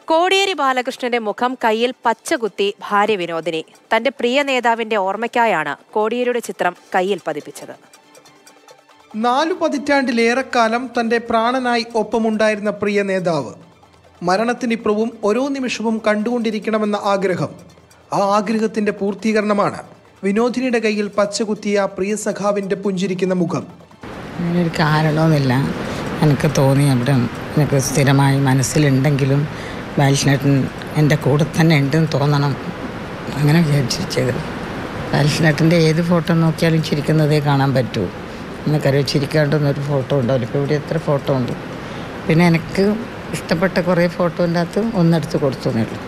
കോടിയേരി ബാലകൃഷ്ണന്റെ മുഖം കയ്യിൽ പച്ചകുത്തി ഭാര്യ വിനോദിനി തന്റെ പ്രിയ നേതാവിന്റെ ഓർമ്മയ്ക്കായാണ് കോടിയേരിയുടെ ചിത്രം കയ്യിൽ പതിപ്പിച്ചത് നാലു പതിറ്റാണ്ടിലേറെക്കാലം തൻ്റെ പ്രാണനായി ഒപ്പമുണ്ടായിരുന്ന പ്രിയ നേതാവ് മരണത്തിനിപ്പുറവും ഓരോ നിമിഷവും കണ്ടുകൊണ്ടിരിക്കണമെന്ന ആഗ്രഹം ആ ആഗ്രഹത്തിൻ്റെ പൂർത്തീകരണമാണ് വിനോദിനിയുടെ കയ്യിൽ പച്ചകുത്തിയ പ്രിയ സഖാവിൻ്റെ പുഞ്ചിരിക്കുന്ന മുഖം അങ്ങനൊരു കാരണമൊന്നുമില്ല എനിക്ക് തോന്നി അവിടെ എനിക്ക് സ്ഥിരമായി മനസ്സിലുണ്ടെങ്കിലും ബാലകൃഷ്ണേട്ടൻ എൻ്റെ കൂടെ തന്നെ ഉണ്ടെന്ന് തോന്നണം അങ്ങനെ വിചാരിച്ചിരിച്ചത് ബാലകൃഷ്ണേട്ടൻ്റെ ഏത് ഫോട്ടോ നോക്കിയാലും ചിരിക്കുന്നതേ കാണാൻ പറ്റൂ എന്നൊക്കെ ചിരിക്കാണ്ടൊന്നൊരു ഫോട്ടോ ഉണ്ടാവില്ല ഇപ്പോൾ ഇവിടെ എത്ര ഫോട്ടോ ഉണ്ട് പിന്നെ എനിക്ക് ഇഷ്ടപ്പെട്ട കുറേ ഫോട്ടോൻ്റെ അകത്ത് ഒന്നെടുത്ത് കൊടുത്തു എന്നേ ഉള്ളൂ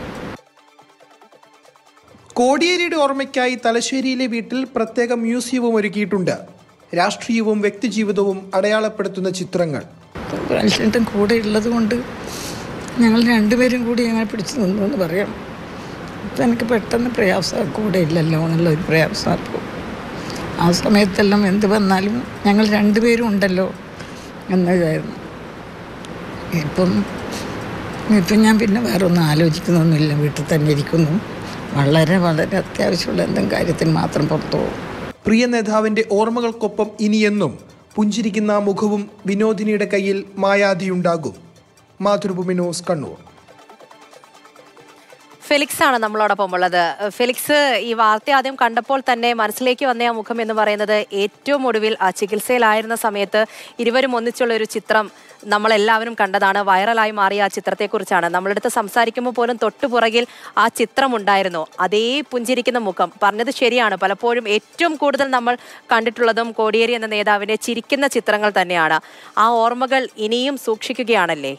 കോടിയേരിയുടെ ഓർമ്മയ്ക്കായി തലശ്ശേരിയിലെ വീട്ടിൽ പ്രത്യേക മ്യൂസിയവും ഒരുക്കിയിട്ടുണ്ട് രാഷ്ട്രീയവും വ്യക്തിജീവിതവും അടയാളപ്പെടുത്തുന്ന ചിത്രങ്ങൾ ബാലകൃഷ്ണേട്ടൻ കൂടെ ഉള്ളത് കൊണ്ട് ഞങ്ങൾ രണ്ടുപേരും കൂടി അങ്ങനെ പിടിച്ചു നിന്നു എന്ന് പറയാം അപ്പം എനിക്ക് പെട്ടെന്ന് പ്രയാസം കൂടെ ഇല്ലല്ലോ എന്നുള്ള ഒരു പ്രയാസം അപ്പോൾ ആ സമയത്തെല്ലാം എന്ത് വന്നാലും ഞങ്ങൾ രണ്ടുപേരും ഉണ്ടല്ലോ എന്നതായിരുന്നു ഇപ്പം ഇപ്പം ഞാൻ പിന്നെ വേറെ ഒന്നും ആലോചിക്കുന്നൊന്നുമില്ല വീട്ടിൽ തന്നെ ഇരിക്കുന്നു വളരെ വളരെ അത്യാവശ്യമുള്ള എന്തെങ്കിലും കാര്യത്തിന് മാത്രം പുറത്തു പോകും പ്രിയ നേതാവിൻ്റെ ഓർമ്മകൾക്കൊപ്പം ഇനിയെന്നും പുഞ്ചിരിക്കുന്ന ആ മുഖവും വിനോദിനിയുടെ കയ്യിൽ മായാതിയുണ്ടാകും മാതൃഭൂമി ന്യൂസ് കണ്ണൂർ ഫെലിക്സ് ആണ് നമ്മളോടൊപ്പം ഉള്ളത് ഫെലിക്സ് ഈ വാർത്ത ആദ്യം കണ്ടപ്പോൾ തന്നെ മനസ്സിലേക്ക് വന്ന ആ മുഖം എന്ന് പറയുന്നത് ഏറ്റവും ഒടുവിൽ ആ ചികിത്സയിലായിരുന്ന സമയത്ത് ഇരുവരും ഒന്നിച്ചുള്ള ഒരു ചിത്രം നമ്മളെല്ലാവരും കണ്ടതാണ് വൈറലായി മാറിയ ആ ചിത്രത്തെക്കുറിച്ചാണ് നമ്മളടുത്ത് സംസാരിക്കുമ്പോൾ പോലും തൊട്ടുപുറകിൽ ആ ചിത്രം ഉണ്ടായിരുന്നു അതേ പുഞ്ചിരിക്കുന്ന മുഖം പറഞ്ഞത് ശരിയാണ് പലപ്പോഴും ഏറ്റവും കൂടുതൽ നമ്മൾ കണ്ടിട്ടുള്ളതും കോടിയേരി എന്ന നേതാവിന്റെ ചിരിക്കുന്ന ചിത്രങ്ങൾ തന്നെയാണ് ആ ഓർമ്മകൾ ഇനിയും സൂക്ഷിക്കുകയാണല്ലേ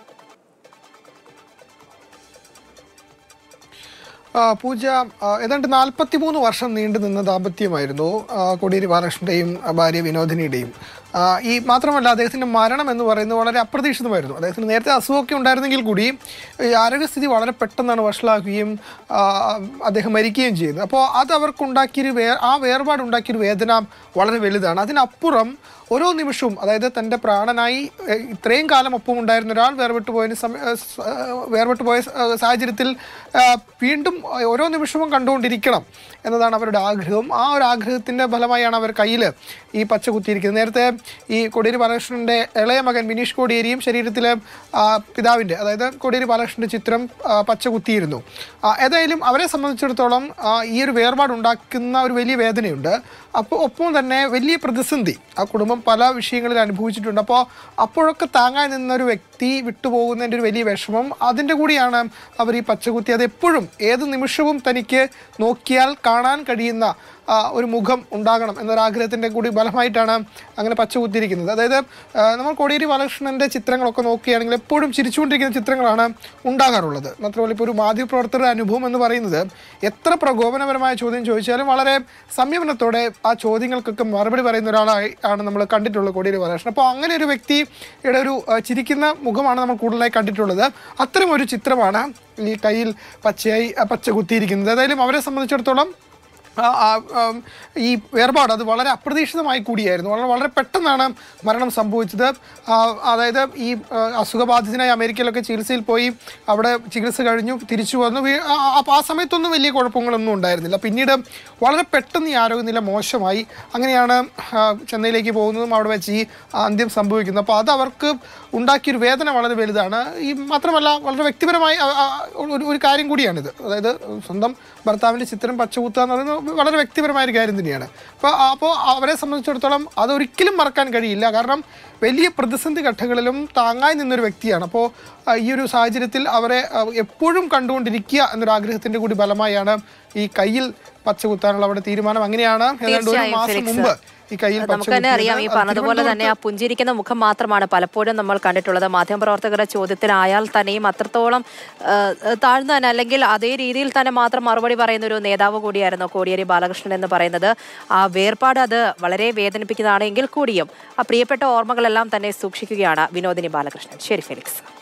ആ, പൂജ ആ, ഏതാണ്ട് നാൽപ്പത്തി മൂന്ന് വർഷം നീണ്ടു നിന്ന ദാമ്പത്യമായിരുന്നു ആ, കോടിയേരി ബാലകൃഷ്ണന്റെയും ആ, ഭാര്യ വിനോദിനിയുടെയും ആ, ഈ മാത്രമല്ല അദ്ദേഹത്തിന്റെ മരണം എന്ന് പറയുന്നത് വളരെ അപ്രതീക്ഷിതമായിരുന്നു അദ്ദേഹത്തിന് നേരത്തെ അസുഖമൊക്കെ ഉണ്ടായിരുന്നെങ്കിൽ കൂടി ഈ ആരോഗ്യസ്ഥിതി വളരെ പെട്ടെന്നാണ് വഷളാക്കുകയും ആ, അദ്ദേഹം മരിക്കുകയും ചെയ്യുന്നത് അപ്പോൾ അത് അവർക്കുണ്ടാക്കിയൊരു വേ ആ വേർപാടുണ്ടാക്കിയൊരു വേദന വളരെ വലുതാണ് അതിനപ്പുറം ഓരോ നിമിഷവും അതായത് തൻ്റെ പ്രാണനായി എഹ്, ഇത്രയും കാലം ഒപ്പം ഉണ്ടായിരുന്ന ഒരാൾ വേർപെട്ടു പോയതിന് സമയ ഏഹ്, സ- ഏഹ്, വേർപെട്ടു പോയ സ- ഏഹ്, സാഹചര്യത്തിൽ ഏഹ്, വീണ്ടും ഓരോ നിമിഷവും കണ്ടുകൊണ്ടിരിക്കണം എന്നതാണ് അവരുടെ ആഗ്രഹം ആ ഒരു ആഗ്രഹത്തിൻ്റെ ഫലമായാണ് അവർ കയ്യിൽ ഈ പച്ച കുത്തിയിരിക്കുന്നത് നേരത്തെ ഈ കോടിയേരി ബാലകൃഷ്ണൻ്റെ ഇളയ മകൻ വിനീഷ് കോടിയേരിയും ശരീരത്തിലെ ആ, പിതാവിൻ്റെ അതായത് കോടിയേരി ബാലകൃഷ്ണൻ്റെ ചിത്രം ആ, പച്ച കുത്തിയിരുന്നു ആ, ഏതായാലും അവരെ സംബന്ധിച്ചിടത്തോളം ആ, ഈ ഒരു വേർപാടുണ്ടാക്കുന്ന ഒരു വലിയ വേദനയുണ്ട് അപ്പോൾ ഒപ്പം തന്നെ വലിയ പ്രതിസന്ധി ആ കുടുംബം പല വിഷയങ്ങളിൽ അനുഭവിച്ചിട്ടുണ്ട് അപ്പോൾ അപ്പോഴൊക്കെ താങ്ങാൻ നിന്ന ഒരു വ്യക്തി വിട്ടുപോകുന്നതിൻ്റെ ഒരു വലിയ വിഷമം അതിൻ്റെ കൂടിയാണ് അവർ ഈ പച്ചകുത്തി അത് എപ്പോഴും ഏത് നിമിഷവും തനിക്ക് നോക്കിയാൽ കാണാൻ കഴിയുന്ന ആ, ഒരു മുഖം ഉണ്ടാകണം എന്നൊരാഗ്രഹത്തിൻ്റെ കൂടി ഫലമായിട്ടാണ് അങ്ങനെ പച്ചകുത്തിയിരിക്കുന്നത് അതായത് ആ, നമ്മൾ കോടിയേരി ബാലകൃഷ്ണൻ്റെ ചിത്രങ്ങളൊക്കെ നോക്കുകയാണെങ്കിൽ എപ്പോഴും ചിരിച്ചുകൊണ്ടിരിക്കുന്ന ചിത്രങ്ങളാണ് ഉണ്ടാകാറുള്ളത് മാത്രമല്ല ഇപ്പോൾ ഒരു മാധ്യമപ്രവർത്തകരുടെ അനുഭവം എന്ന് പറയുന്നത് എത്ര പ്രകോപനപരമായ ചോദ്യം ചോദിച്ചാലും വളരെ സംയമനത്തോടെ ആ ചോദ്യങ്ങൾക്കൊക്കെ മറുപടി പറയുന്ന ഒരാളായി ആണ് നമ്മൾ കണ്ടിട്ടുള്ളത് കോടിയേരി ബാലകൃഷ്ണൻ അപ്പോൾ അങ്ങനെ ഒരു വ്യക്തിയുടെ ഒരു ആ, ചിരിക്കുന്ന മുഖമാണ് നമ്മൾ കൂടുതലായി കണ്ടിട്ടുള്ളത് അത്തരം ഒരു ചിത്രമാണ് ഈ കയ്യിൽ പച്ചയായി ആ, പച്ച കുത്തിയിരിക്കുന്നത് ഏതായാലും അവരെ സംബന്ധിച്ചിടത്തോളം ആ, ആ, ആം, ഈ വേർപാട് അത് വളരെ അപ്രതീക്ഷിതമായി കൂടിയായിരുന്നു വളരെ വളരെ പെട്ടെന്നാണ് മരണം സംഭവിച്ചത് ആ, അതായത് ഈ ആ, അസുഖബാധിതനായി അമേരിക്കയിലൊക്കെ ചികിത്സയിൽ പോയി അവിടെ ചികിത്സ കഴിഞ്ഞു തിരിച്ചു വന്നു വീ- ആ- ആ- അപ്പോൾ ആ സമയത്തൊന്നും വലിയ കുഴപ്പങ്ങളൊന്നും ഉണ്ടായിരുന്നില്ല പിന്നീട് വളരെ പെട്ടെന്ന് ഈ ആരോഗ്യനില മോശമായി അങ്ങനെയാണ് ആ, ചെന്നൈയിലേക്ക് പോകുന്നതും അവിടെ വെച്ച് ഈ അന്ത്യം സംഭവിക്കുന്നത് അപ്പോൾ അത് അവർക്ക് ഉണ്ടാക്കിയൊരു വേദന വളരെ വലുതാണ് ഈ മാത്രമല്ല വളരെ വ്യക്തിപരമായി ആ- ആ- ഒരു ഒരു കാര്യം കൂടിയാണിത് അതായത് സ്വന്തം ഭർത്താവിൻ്റെ ചിത്രം പച്ചകുത്തുക എന്ന് പറയുന്നത് വളരെ വ്യക്തിപരമായ ഒരു കാര്യം തന്നെയാണ് അപ്പോൾ അപ്പോൾ അവരെ സംബന്ധിച്ചിടത്തോളം അതൊരിക്കലും മറക്കാൻ കഴിയില്ല കാരണം വലിയ പ്രതിസന്ധി ഘട്ടങ്ങളിലും താങ്ങായി നിന്നൊരു വ്യക്തിയാണ് അപ്പോൾ ആ, ഈ ഒരു സാഹചര്യത്തിൽ അവരെ ആ, എപ്പോഴും കണ്ടുകൊണ്ടിരിക്കുക എന്നൊരു ആഗ്രഹത്തിൻ്റെ കൂടി ഫലമായാണ് ഈ കയ്യിൽ പച്ചകുത്താനുള്ള അവിടെ തീരുമാനം അങ്ങനെയാണ് ഏതാണ്ട് ഒരു തീർച്ചയായും മാസം ഫെലിക്സ്. മുമ്പ് ഈ കയ്യിൽ പച്ച നമുക്ക് തന്നെ അറിയാം ഈ കുത്തിയത്. പറഞ്ഞതുപോലെ തന്നെ ആ പുഞ്ചിരിക്കുന്ന മുഖം മാത്രമാണ് പലപ്പോഴും നമ്മൾ കണ്ടിട്ടുള്ളത് മാധ്യമപ്രവർത്തകരുടെ ചോദ്യത്തിനായാൽ തന്നെയും അത്രത്തോളം ആ, താഴ്ന്നു തന്നെ അല്ലെങ്കിൽ അതേ രീതിയിൽ തന്നെ മാത്രം മറുപടി പറയുന്ന ഒരു നേതാവ് കൂടിയായിരുന്നു കോടിയേരി ബാലകൃഷ്ണൻ എന്ന് പറയുന്നത് ആ വേർപാട് അത് വളരെ വേദനിപ്പിക്കുന്നതാണ് എങ്കിൽ കൂടിയും ആ പ്രിയപ്പെട്ട ഓർമ്മകളെല്ലാം തന്നെ സൂക്ഷിക്കുകയാണ് വിനോദിനി ബാലകൃഷ്ണൻ ശരി ഫെലിക്സ്